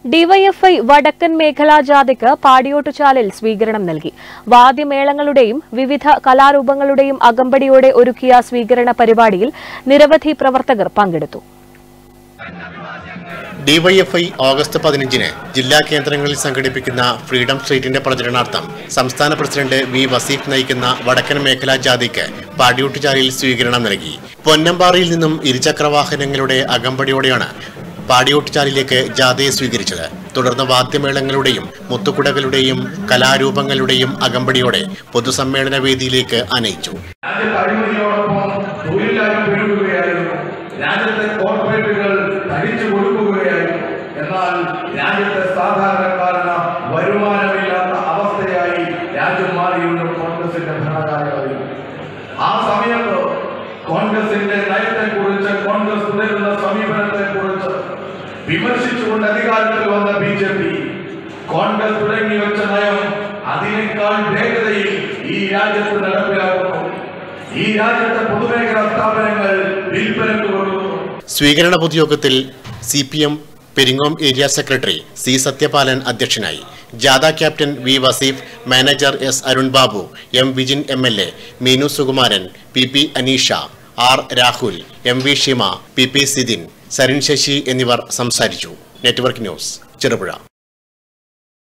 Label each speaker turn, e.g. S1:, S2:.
S1: DYFI വടക്കൻ മേഖലാ ജാഥയ്ക്ക് പാടിയോട്ടുചാലിൽ സ്വീകരണം നൽകി വാദ്യമേളങ്ങളുടെയും വിവിധ കലാരൂപങ്ങളുടെയും അകമ്പടിയോടെ ഒരുക്കിയ സ്വീകരണ പരിപാടിയിൽ നിരവധി പ്രവർത്തകർ പങ്കെടുത്തു
S2: ഡിവൈഎഫ്ഐ ഓഗസ്റ്റ് പതിനഞ്ചിന് ജില്ലാ കേന്ദ്രങ്ങളിൽ സംഘടിപ്പിക്കുന്ന ഫ്രീഡം സ്ട്രീറ്റിന്റെ പ്രചരണാർത്ഥം സംസ്ഥാന പ്രസിഡന്റ് വി വസീഫ് നയിക്കുന്ന വടക്കൻ മേഖലാ ജാഥയ്ക്ക് പാടിയോട്ടുചാലിൽ സ്വീകരണം നൽകി പൊന്നമ്പാറയിൽ നിന്നും ഇരുചക്രവാഹനങ്ങളുടെ അകമ്പടിയോടെയാണ് പാടിയോട്ടുചാലിലേക്ക് ജാഥയെ സ്വീകരിച്ചത് തുടർന്ന് വാദ്യമേളങ്ങളുടെയും മുത്തുകുടകളുടെയും കലാരൂപങ്ങളുടെയും അകമ്പടിയോടെ പൊതുസമ്മേളന വേദിയിലേക്ക് അനയിച്ചു
S3: രാജ്യത്ത് അഴിമതിയോടൊപ്പം തൊഴിലായി പെരുകുകയായിരുന്നു രാജ്യത്തെ കോർപ്പറേറ്റുകൾ തടിച്ചു കൊടുക്കുകയായിരുന്നു എന്നാൽ രാജ്യത്തെ സാധാരണക്കാരന് വരുമാനമില്ലാത്ത അവസ്ഥയായി രാജ്യം മാറിയിരുന്നു കോൺഗ്രസിന്റെ ഭരണകാലങ്ങളിൽ ആ സമയത്ത് കോൺഗ്രസിന്റെ നയത്തെക്കുറിച്ച് കോൺഗ്രസ് തുടരുന്ന സമീപനത്തെക്കുറിച്ച് വിമർശിച്ചുകൊണ്ട് അധികാരത്തിൽ വന്ന ബി ജെ പി കോൺഗ്രസ് തുടങ്ങി വെച്ച നയം അതിനേക്കാൾ വേഗതയിൽ ഈ രാജ്യത്ത് നടപ്പിലാക്കുന്നു ഈ രാജ്യത്തെ പൊതുമേഖലാ സ്ഥാപനങ്ങൾ വിൽപ്പനക്ക് കൊടുക്കുന്നു
S2: സ്വീകരണ പൊതുയോഗത്തിൽ C P M Peringome area secretary C Sathyapalan അധ്യക്ഷനായി ജാഥ captain V Vaseef manager S Arun Babu M Vijin M L A Meenu Sukumaran P P Aneesha R Rahul M V Shima P P Sidhin Sarin Sasi എന്നിവർ സംസാരിച്ചു നെറ്റ്വർക്ക് ന്യൂസ് ചെറുപുഴ